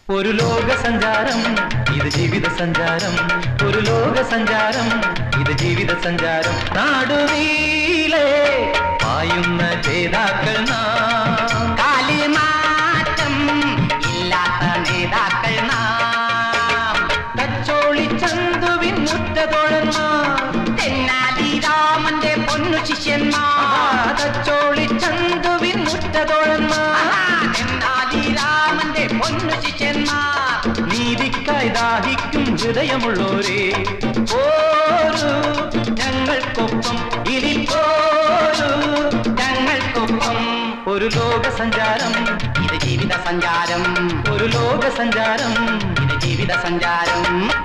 ഒരു ലോക സഞ്ചാരം ഇത് ജീവിത സഞ്ചാരം ഒരു ലോക സഞ്ചാരം ഇത് ജീവിത സഞ്ചാരം നാടുനീളെ പായുന്ന ജേതാക്കൾ നാം കാലിമാറ്റം ഇല്ലാത്ത നേതാക്കൾ നാം തച്ചോളി ചന്തുവിൻ മുറ്റതോഴന്മാർ തെന്നാലി രാമന്റെ പൊന്നു ശിഷ്യന്മാർ തച്ചോളി ചന്തുവിൻ മുറ്റതോഴന്മാർ തെന്നാലി രാമന്റെ പൊന്നു ശിഷ്യന്മാർ നീതിക്കായി ദാഹിക്കും ഹൃദയമുള്ളോരേ ഓരോ ഞങ്ങൾക്കൊപ്പം ഇനി പോരൂ ഞങ്ങൾക്കൊപ്പം ഒരു ലോക സഞ്ചാരം ഇത് ജീവിത സഞ്ചാരം ഒരു ലോക സഞ്ചാരം ഇത് ജീവിത സഞ്ചാരം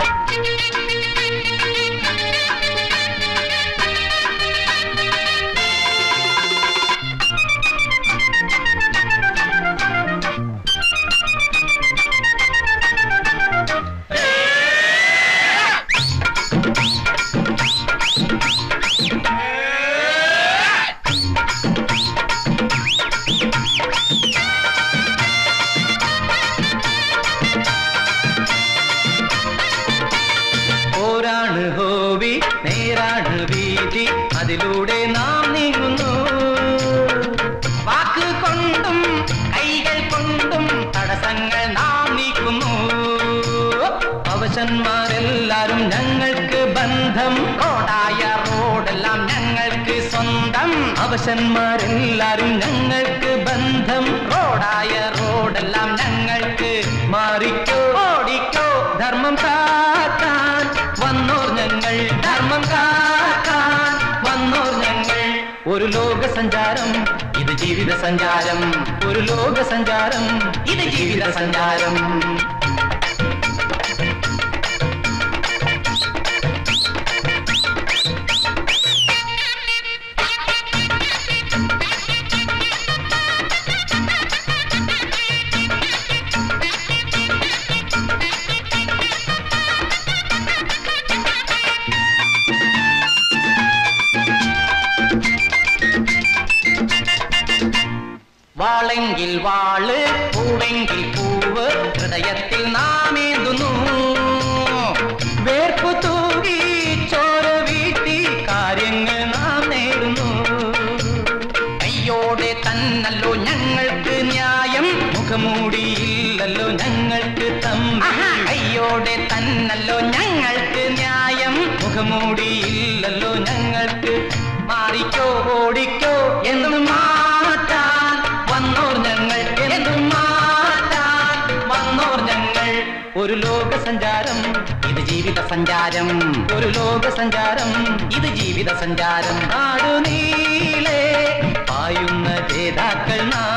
പോരാണ് ഹോവി നേരാണ് വീതി അതിലൂടെ നാം നീങ്ങുന്നു വാക്ക് കൊണ്ടും കൈകൾ കൊണ്ടും തടസ്സങ്ങൾ നാം നീക്കുന്നു അവശന്മാരെല്ലാരും ഞങ്ങൾക്ക് ബന്ധം റോഡായ റോഡെല്ലാം ഞങ്ങൾക്ക് സ്വന്തം അവശന്മാരെല്ലാരും ഞങ്ങൾക്ക് ബന്ധം റോഡായ റോഡെല്ലാം ഞങ്ങൾക്ക് മാറിക്കോ ഓടിക്കോ ധർമ്മം കാക്കാൻ വന്നോർ ഞങ്ങൾ ധർമ്മം കാക്കാൻ വന്നോർ ഞങ്ങൾ ഒരു ലോക സഞ്ചാരം ഇത് ജീവിത സഞ്ചാരം ഒരു ലോക സഞ്ചാരം ഇത് ജീവിത സഞ്ചാരം വാളെങ്കിൽ വാള് പൂവെങ്കിൽ പൂവ് ഹൃദയത്തിൽ നാം ഏന്തുന്നു വേർപ്പു തൂകി ചോര വീട്ടി കാര്യങ്ങൾ നാം നേടുന്നു കയ്യോടെ തന്നല്ലോ ഞങ്ങൾക്ക് ന്യായം മുഖമൂടിയില്ലല്ലോ ഞങ്ങൾക്ക് തമ്പി ആഹാ, കയ്യോടെ തന്നല്ലോ ഞങ്ങൾക്ക് ന്യായം മുഖമൂടിയില്ലല്ലോ ഞങ്ങൾക്ക് മാറിക്കോ ഓടിക്കോ എന്നും മാറ്റാൻ വന്നോർ ഞങ്ങൾ എന്നും മാറ്റാൻ വന്നോർ ഞങ്ങൾ ഒരു ലോക സഞ്ചാരം ഇത് ജീവിത സഞ്ചാരം ഒരു ലോക സഞ്ചാരം ഇത് ജീവിത സഞ്ചാരം നാടുനീളെ പായുന്ന ജേതാക്കൾ നാം